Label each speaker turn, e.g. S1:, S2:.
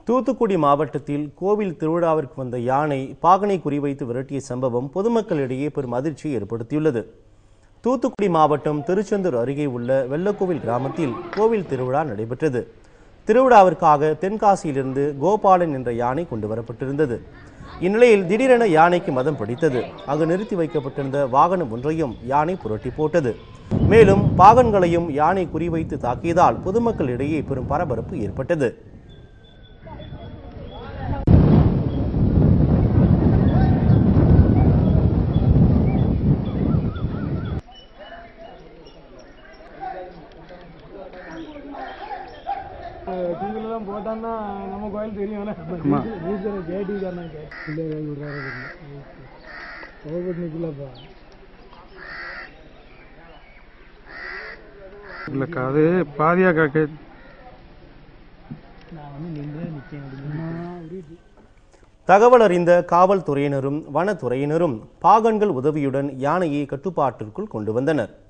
S1: தூத்துக்குடி மாவட்டத்தில் கோவில் திருவிழாவிற்கு வந்த யானை பாகனை குறிவைத்து விரட்டிய சம்பவம் பொதுமக்களிடையே பெரும் அதிர்ச்சியை ஏற்படுத்தியுள்ளது தூத்துக்குடி மாவட்டம் திருச்செந்தூர் அருகே உள்ள வெள்ளக்கோவில் கிராமத்தில் கோவில் திருவிழா நடைபெற்றது திருவிழாவிற்காக தென்காசியிலிருந்து கோபாலன் என்ற யானை கொண்டு வரப்பட்டிருந்தது இந்நிலையில் திடீரென யானைக்கு மதம் பிடித்தது அங்கு நிறுத்தி வைக்கப்பட்டிருந்த வாகனம் ஒன்றையும் யானை புரட்டி போட்டது மேலும் பாகன்களையும் யானை குறிவைத்து தாக்கியதால் பொதுமக்களிடையே பெரும் பரபரப்பு ஏற்பட்டது
S2: டிவில தான் போட்டான்னா நம்ம கோயில் தெரியும் நீச்சல் கேட்டி தானே பிள்ளைய விடுறாரு கோவிட் நிற்கலப்பா
S3: இல்லைக்கா அது பாதியா காக்க
S2: நான் வந்து நின்றே நிற்கேன் அப்படின்னு
S1: தகவல் அறிந்த காவல்துறையினரும் வனத்துறையினரும் பாகன்கள் உதவியுடன் யானையை கட்டுப்பாட்டிற்குள் கொண்டு வந்தனர்